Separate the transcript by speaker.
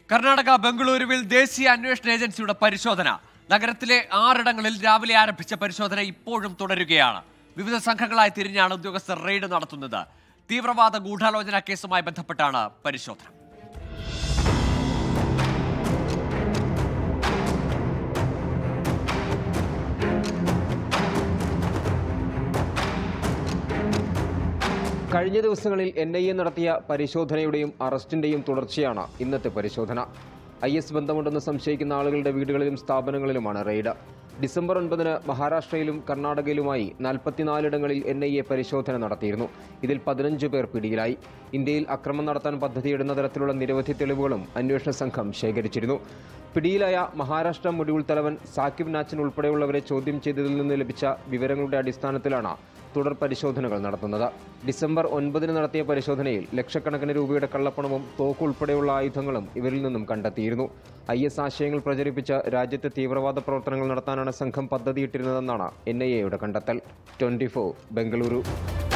Speaker 1: കർണാടക ബംഗളൂരുവിൽ ദേശീയ അന്വേഷണ ഏജൻസിയുടെ പരിശോധന നഗരത്തിലെ ആറിടങ്ങളിൽ രാവിലെ ആരംഭിച്ച പരിശോധന ഇപ്പോഴും തുടരുകയാണ് വിവിധ സംഘങ്ങളായി തിരിഞ്ഞാണ് ഉദ്യോഗസ്ഥർ റെയ്ഡ് നടത്തുന്നത് തീവ്രവാദ ഗൂഢാലോചന കേസുമായി ബന്ധപ്പെട്ടാണ് പരിശോധന
Speaker 2: കഴിഞ്ഞ ദിവസങ്ങളിൽ എൻ ഐ എ നടത്തിയ പരിശോധനയുടെയും അറസ്റ്റിന്റെയും തുടർച്ചയാണ് ഇന്നത്തെ പരിശോധന ഐ എസ് ബന്ധമുണ്ടെന്ന് സംശയിക്കുന്ന ആളുകളുടെ വീടുകളിലും സ്ഥാപനങ്ങളിലുമാണ് റെയ്ഡ് ഡിസംബർ ഒൻപതിന് മഹാരാഷ്ട്രയിലും കർണാടകയിലുമായി നാൽപ്പത്തിനാലിടങ്ങളിൽ എൻ ഐ എ പരിശോധന നടത്തിയിരുന്നു ഇതിൽ പതിനഞ്ച് പേർ പിടിയിലായി ഇന്ത്യയിൽ അക്രമം നടത്താൻ പദ്ധതിയിടുന്ന തരത്തിലുള്ള നിരവധി തെളിവുകളും അന്വേഷണ സംഘം ശേഖരിച്ചിരുന്നു പിടിയിലായ മഹാരാഷ്ട്ര മുടിവുൾ തലവൻ സാക്കിബ് നാച്ചൻ ഉൾപ്പെടെയുള്ളവരെ ചോദ്യം ചെയ്തതിൽ നിന്ന് ലഭിച്ച വിവരങ്ങളുടെ അടിസ്ഥാനത്തിലാണ് തുടർ പരിശോധനകൾ നടത്തുന്നത് ഡിസംബർ ഒൻപതിന് നടത്തിയ പരിശോധനയിൽ ലക്ഷക്കണക്കിന് രൂപയുടെ കള്ളപ്പണവും തോക്ക് ഉൾപ്പെടെയുള്ള ആയുധങ്ങളും ഇവരിൽ നിന്നും കണ്ടെത്തിയിരുന്നു ഐ എസ് ആശയങ്ങൾ പ്രചരിപ്പിച്ച് രാജ്യത്തെ തീവ്രവാദ പ്രവർത്തനങ്ങൾ നടത്താനാണ് സംഘം പദ്ധതിയിട്ടിരുന്നതെന്നാണ് എൻ ഐ എയുടെ കണ്ടെത്തൽ ട്വന്റി ബംഗളൂരു